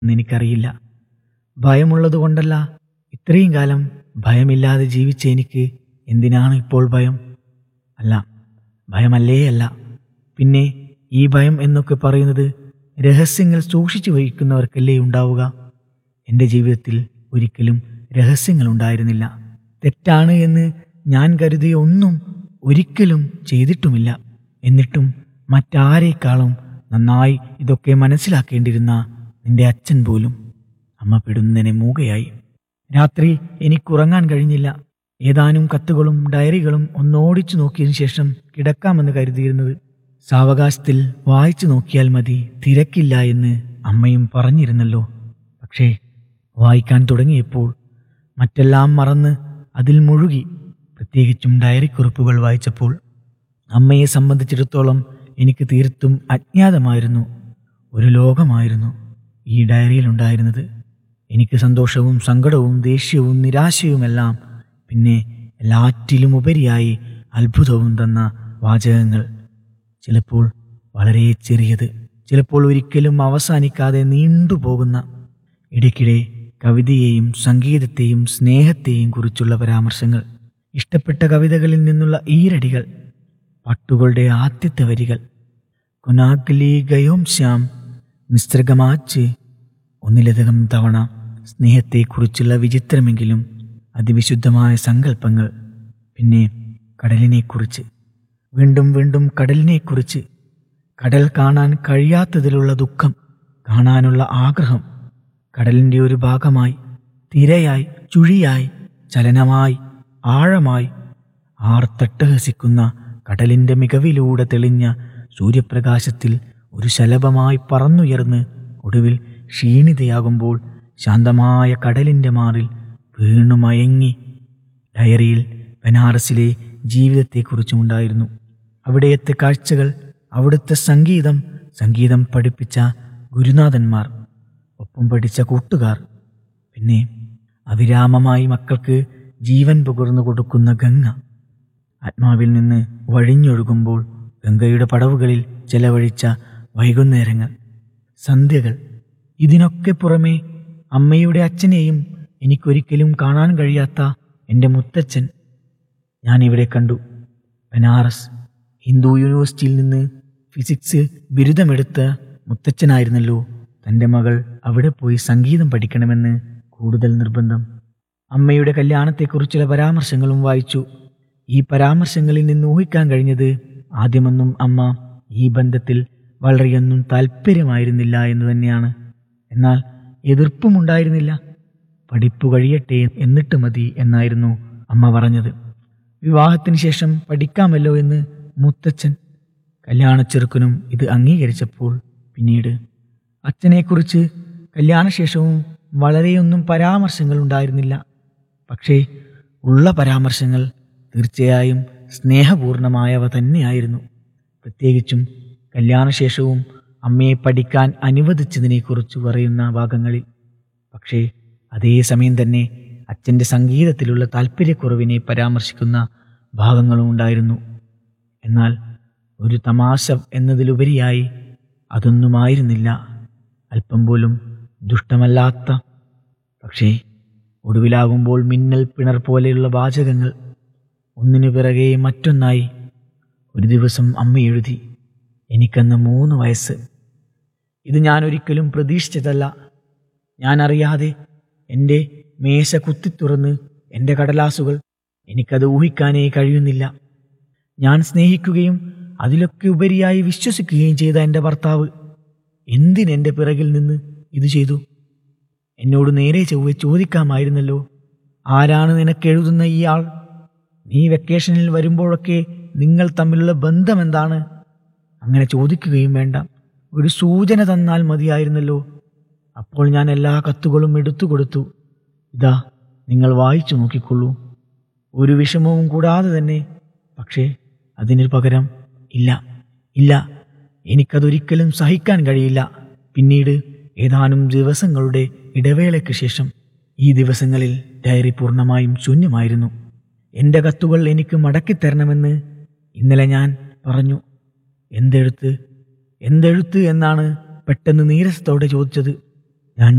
എന്നെനിക്കറിയില്ല ഭയമുള്ളതുകൊണ്ടല്ല ഇത്രയും കാലം ഭയമില്ലാതെ ജീവിച്ച എനിക്ക് എന്തിനാണ് ഇപ്പോൾ ഭയം അല്ല ഭയമല്ലേ അല്ല പിന്നെ ഈ ഭയം എന്നൊക്കെ പറയുന്നത് രഹസ്യങ്ങൾ സൂക്ഷിച്ചു വഹിക്കുന്നവർക്കല്ലേ ഉണ്ടാവുക എൻ്റെ ജീവിതത്തിൽ ഒരിക്കലും രഹസ്യങ്ങൾ ഉണ്ടായിരുന്നില്ല തെറ്റാണ് എന്ന് ഞാൻ കരുതിയ ഒന്നും ഒരിക്കലും ചെയ്തിട്ടുമില്ല എന്നിട്ടും മറ്റാരേക്കാളും നന്നായി ഇതൊക്കെ മനസ്സിലാക്കേണ്ടിരുന്ന നിന്റെ അച്ഛൻ പോലും അമ്മ പെടുന്നതിനെ മൂകയായി രാത്രി എനിക്കുറങ്ങാൻ കഴിഞ്ഞില്ല ഏതാനും കത്തുകളും ഡയറികളും ഒന്നോടിച്ചു നോക്കിയതിനു ശേഷം കിടക്കാമെന്ന് കരുതിയിരുന്നത് സാവകാശത്തിൽ വായിച്ചു നോക്കിയാൽ മതി തിരക്കില്ല എന്ന് അമ്മയും പറഞ്ഞിരുന്നല്ലോ പക്ഷേ വായിക്കാൻ തുടങ്ങിയപ്പോൾ മറ്റെല്ലാം മറന്ന് അതിൽ മുഴുകി പ്രത്യേകിച്ചും ഡയറി കുറിപ്പുകൾ വായിച്ചപ്പോൾ അമ്മയെ സംബന്ധിച്ചിടത്തോളം എനിക്ക് തീർത്തും അജ്ഞാതമായിരുന്നു ഒരു ലോകമായിരുന്നു ഈ ഡയറിയിലുണ്ടായിരുന്നത് എനിക്ക് സന്തോഷവും സങ്കടവും ദേഷ്യവും നിരാശയുമെല്ലാം പിന്നെ എല്ലാറ്റിലും ഉപരിയായി അത്ഭുതവും തന്ന വാചകങ്ങൾ ചിലപ്പോൾ വളരെ ചെറിയത് ചിലപ്പോൾ ഒരിക്കലും അവസാനിക്കാതെ നീണ്ടുപോകുന്ന ഇടയ്ക്കിടെ കവിതയെയും സംഗീതത്തെയും സ്നേഹത്തെയും കുറിച്ചുള്ള പരാമർശങ്ങൾ ഇഷ്ടപ്പെട്ട കവിതകളിൽ നിന്നുള്ള ഈരടികൾ പട്ടുകളുടെ ആദ്യത്തെ വരികൾ കൊനാക്കലി ഗയോം ശ്യാം നിസ്തൃഗമാച്ച് ഒന്നിലധികം തവണ സ്നേഹത്തെക്കുറിച്ചുള്ള വിചിത്രമെങ്കിലും അതിവിശുദ്ധമായ സങ്കല്പങ്ങൾ പിന്നെ കടലിനെക്കുറിച്ച് വീണ്ടും വീണ്ടും കടലിനെക്കുറിച്ച് കടൽ കാണാൻ കഴിയാത്തതിലുള്ള ദുഃഖം കാണാനുള്ള ആഗ്രഹം കടലിൻ്റെ ഒരു ഭാഗമായി തിരയായി ചുഴിയായി ചലനമായി ആഴമായി ആർത്തട്ടഹസിക്കുന്ന കടലിൻ്റെ മികവിലൂടെ തെളിഞ്ഞ സൂര്യപ്രകാശത്തിൽ ഒരു ശലഭമായി പറന്നുയർന്ന് ഒടുവിൽ ക്ഷീണിതയാകുമ്പോൾ ശാന്തമായ കടലിൻ്റെ മാറിൽ വീണു മയങ്ങി ഡയറിയിൽ ബനാറസിലെ ജീവിതത്തെക്കുറിച്ചുമുണ്ടായിരുന്നു അവിടെയത്തെ കാഴ്ചകൾ അവിടുത്തെ സംഗീതം സംഗീതം പഠിപ്പിച്ച ഗുരുനാഥന്മാർ ഒപ്പം പഠിച്ച കൂട്ടുകാർ പിന്നെ അവിരാമമായി മക്കൾക്ക് ജീവൻ പകർന്നു കൊടുക്കുന്ന ഗംഗ ആത്മാവിൽ നിന്ന് വഴിഞ്ഞൊഴുകുമ്പോൾ ഗംഗയുടെ പടവുകളിൽ ചെലവഴിച്ച വൈകുന്നേരങ്ങൾ സന്ധ്യകൾ ഇതിനൊക്കെ പുറമെ അമ്മയുടെ അച്ഛനെയും എനിക്കൊരിക്കലും കാണാൻ കഴിയാത്ത എൻ്റെ മുത്തച്ഛൻ ഞാനിവിടെ കണ്ടു ബനാറസ് ഹിന്ദു യൂണിവേഴ്സിറ്റിയിൽ നിന്ന് ഫിസിക്സ് ബിരുദമെടുത്ത മുത്തച്ഛനായിരുന്നല്ലോ തൻ്റെ മകൾ അവിടെ പോയി സംഗീതം പഠിക്കണമെന്ന് കൂടുതൽ നിർബന്ധം അമ്മയുടെ കല്യാണത്തെക്കുറിച്ചുള്ള പരാമർശങ്ങളും വായിച്ചു ഈ പരാമർശങ്ങളിൽ നിന്ന് ഊഹിക്കാൻ കഴിഞ്ഞത് ആദ്യമൊന്നും അമ്മ ഈ ബന്ധത്തിൽ വളരെയൊന്നും താല്പര്യമായിരുന്നില്ല എന്ന് തന്നെയാണ് എന്നാൽ എതിർപ്പുമുണ്ടായിരുന്നില്ല പഠിപ്പു കഴിയട്ടെ എന്നിട്ട് മതി എന്നായിരുന്നു അമ്മ പറഞ്ഞത് വിവാഹത്തിന് ശേഷം പഠിക്കാമല്ലോ എന്ന് മുത്തച്ഛൻ കല്യാണച്ചെറുക്കനും ഇത് അംഗീകരിച്ചപ്പോൾ പിന്നീട് അച്ഛനെക്കുറിച്ച് കല്യാണശേഷവും വളരെയൊന്നും പരാമർശങ്ങൾ ഉണ്ടായിരുന്നില്ല പക്ഷേ ഉള്ള പരാമർശങ്ങൾ തീർച്ചയായും സ്നേഹപൂർണമായവ തന്നെയായിരുന്നു പ്രത്യേകിച്ചും കല്യാണശേഷവും അമ്മയെ പഠിക്കാൻ അനുവദിച്ചതിനെക്കുറിച്ച് പറയുന്ന ഭാഗങ്ങളിൽ പക്ഷേ അതേസമയം തന്നെ അച്ഛൻ്റെ സംഗീതത്തിലുള്ള താല്പര്യക്കുറവിനെ പരാമർശിക്കുന്ന ഭാഗങ്ങളും ഉണ്ടായിരുന്നു എന്നാൽ ഒരു തമാശ എന്നതിലുപരിയായി അതൊന്നുമായിരുന്നില്ല അല്പം പോലും ദുഷ്ടമല്ലാത്ത പക്ഷേ ഒടുവിലാകുമ്പോൾ മിന്നൽ പിണർ പോലെയുള്ള വാചകങ്ങൾ ഒന്നിനു പിറകെ മറ്റൊന്നായി ഒരു ദിവസം അമ്മ എഴുതി എനിക്കന്ന് മൂന്ന് വയസ്സ് ഇത് ഞാൻ ഒരിക്കലും പ്രതീക്ഷിച്ചതല്ല ഞാൻ അറിയാതെ എൻ്റെ മേശ കുത്തിത്തുറന്ന് എൻ്റെ കടലാസുകൾ എനിക്കത് ഊഹിക്കാനേ കഴിയുന്നില്ല ഞാൻ സ്നേഹിക്കുകയും അതിലൊക്കെ ഉപരിയായി വിശ്വസിക്കുകയും ചെയ്ത എൻ്റെ ഭർത്താവ് എന്തിനെൻ്റെ പിറകിൽ നിന്ന് ഇത് ചെയ്തു എന്നോട് നേരെ ചൊവ്വെ ചോദിക്കാമായിരുന്നല്ലോ ആരാണ് നിനക്ക് എഴുതുന്ന ഈ ആൾ നീ വെക്കേഷനിൽ വരുമ്പോഴൊക്കെ നിങ്ങൾ തമ്മിലുള്ള ബന്ധം എന്താണ് അങ്ങനെ ചോദിക്കുകയും വേണ്ട ഒരു സൂചന തന്നാൽ മതിയായിരുന്നല്ലോ അപ്പോൾ ഞാൻ എല്ലാ കത്തുകളും എടുത്തു കൊടുത്തു ഇതാ നിങ്ങൾ വായിച്ചു നോക്കിക്കൊള്ളൂ ഒരു വിഷമവും കൂടാതെ തന്നെ പക്ഷേ അതിനു പകരം ഇല്ല ഇല്ല എനിക്കതൊരിക്കലും സഹിക്കാൻ കഴിയില്ല പിന്നീട് ഏതാനും ദിവസങ്ങളുടെ ഇടവേളയ്ക്ക് ശേഷം ഈ ദിവസങ്ങളിൽ ഡയറി പൂർണ്ണമായും ശൂന്യമായിരുന്നു എൻ്റെ കത്തുകൾ എനിക്ക് മടക്കിത്തരണമെന്ന് ഇന്നലെ ഞാൻ പറഞ്ഞു എന്തെഴുത്ത് എന്തെഴുത്ത് എന്നാണ് പെട്ടെന്ന് നീരസത്തോടെ ചോദിച്ചത്